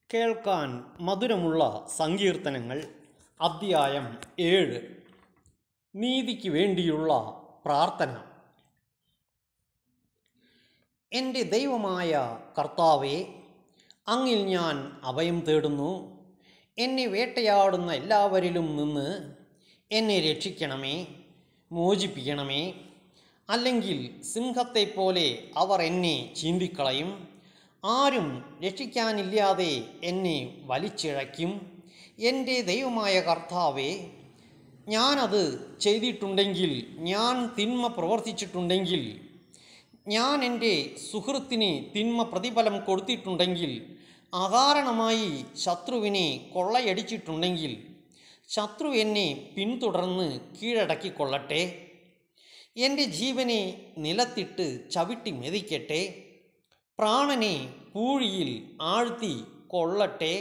കേൾക്കാൻ മധുരമുള്ള സങ്കീർത്തനങ്ങൾ അദ്ധ്യായം ഏഴ് നീതിക്ക് വേണ്ടിയുള്ള പ്രാർത്ഥന എൻ്റെ ദൈവമായ കർത്താവെ അങ്ങിൽ ഞാൻ അഭയം തേടുന്നു എന്നെ വേട്ടയാടുന്ന എല്ലാവരിലും നിന്ന് എന്നെ രക്ഷിക്കണമേ മോചിപ്പിക്കണമേ അല്ലെങ്കിൽ സിംഹത്തെപ്പോലെ അവർ എന്നെ ചീന്തിക്കളയും ആരും രക്ഷിക്കാനില്ലാതെ എന്നെ വലിച്ചിഴയ്ക്കും എൻ്റെ ദൈവമായ കർത്താവെ ഞാനത് ചെയ്തിട്ടുണ്ടെങ്കിൽ ഞാൻ തിന്മ പ്രവർത്തിച്ചിട്ടുണ്ടെങ്കിൽ ഞാൻ എൻ്റെ സുഹൃത്തിന് തിന്മ പ്രതിഫലം കൊടുത്തിട്ടുണ്ടെങ്കിൽ അകാരണമായി ശത്രുവിനെ കൊള്ളയടിച്ചിട്ടുണ്ടെങ്കിൽ ശത്രു എന്നെ പിന്തുടർന്ന് കീഴടക്കിക്കൊള്ളട്ടെ എൻ്റെ ജീവനെ നിലത്തിട്ട് ചവിട്ടി മെതിക്കട്ടെ പ്രാണനെ പൂഴിയിൽ ആഴ്ത്തി കൊള്ളട്ടെ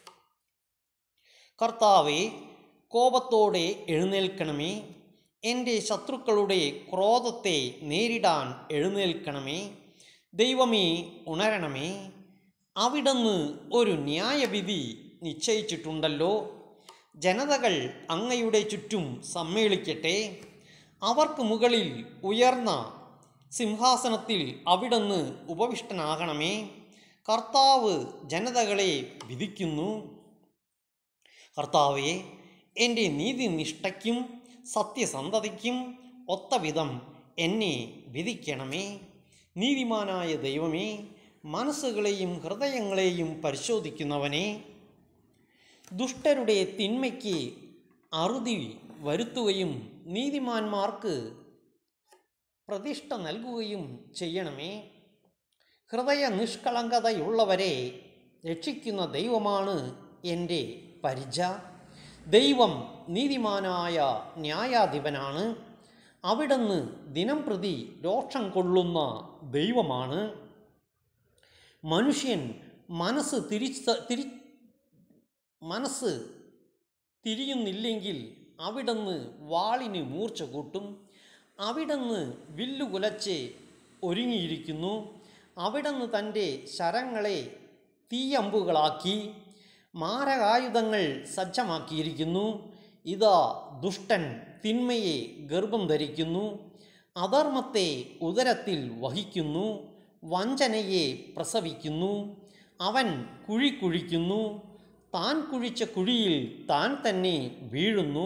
കർത്താവെ കോപത്തോടെ എഴുന്നേൽക്കണമേ എൻ്റെ ശത്രുക്കളുടെ ക്രോധത്തെ നേരിടാൻ എഴുന്നേൽക്കണമേ ദൈവമേ ഉണരണമേ അവിടുന്ന് ഒരു ന്യായവിധി നിശ്ചയിച്ചിട്ടുണ്ടല്ലോ ജനതകൾ അങ്ങയുടെ ചുറ്റും സമ്മേളിക്കട്ടെ അവർക്ക് മുകളിൽ ഉയർന്ന സിംഹാസനത്തിൽ അവിടുന്ന് ഉപവിഷ്ടനാകണമേ കർത്താവ് ജനതകളെ വിധിക്കുന്നു കർത്താവെ എൻ്റെ നീതിനിഷ്ഠയ്ക്കും സത്യസന്ധതയ്ക്കും ഒത്തവിധം എന്നെ വിധിക്കണമേ നീതിമാനായ ദൈവമേ മനസ്സുകളെയും ഹൃദയങ്ങളെയും പരിശോധിക്കുന്നവനെ ദുഷ്ടരുടെ തിന്മയ്ക്ക് അറുതി വരുത്തുകയും നീതിമാന്മാർക്ക് പ്രതിഷ്ഠ നൽകുകയും ചെയ്യണമേ ഹൃദയ നിഷ്കളങ്കതയുള്ളവരെ രക്ഷിക്കുന്ന ദൈവമാണ് എൻ്റെ പരിച ദൈവം നീതിമാനായ ന്യായാധിപനാണ് അവിടുന്ന് ദിനം പ്രതി രോഷം കൊള്ളുന്ന ദൈവമാണ് മനുഷ്യൻ മനസ്സ് തിരിച്ച തിരി മനസ്സ് തിരിയുന്നില്ലെങ്കിൽ അവിടുന്ന് വാളിന് മൂർച്ച കൂട്ടും അവിടുന്ന് വില്ലുകുലച്ച് ഒരുങ്ങിയിരിക്കുന്നു അവിടുന്ന് തൻ്റെ ശരങ്ങളെ തീയമ്പുകളാക്കി മാരകായുധങ്ങൾ സജ്ജമാക്കിയിരിക്കുന്നു ഇതാ ദുഷ്ടൻ തിന്മയെ ഗർഭം ധരിക്കുന്നു അധർമ്മത്തെ ഉദരത്തിൽ വഹിക്കുന്നു വഞ്ചനയെ പ്രസവിക്കുന്നു അവൻ കുഴി കുഴിക്കുന്നു താൻ കുഴിച്ച കുഴിയിൽ താൻ തന്നെ വീഴുന്നു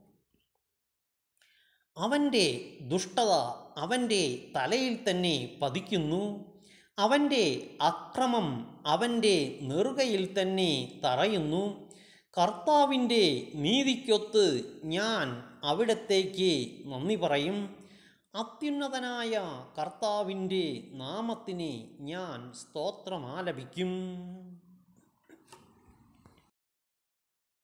അവൻ്റെ ദുഷ്ടത അവൻ്റെ തലയിൽ തന്നെ പതിക്കുന്നു അവൻ്റെ അക്രമം അവൻ്റെ നെറുകയിൽ തന്നെ തറയുന്നു കർത്താവിൻ്റെ നീതിക്കൊത്ത് ഞാൻ അവിടത്തേക്ക് നന്ദി പറയും അത്യുന്നതനായ കർത്താവിൻ്റെ നാമത്തിന് ഞാൻ സ്തോത്രമാലപിക്കും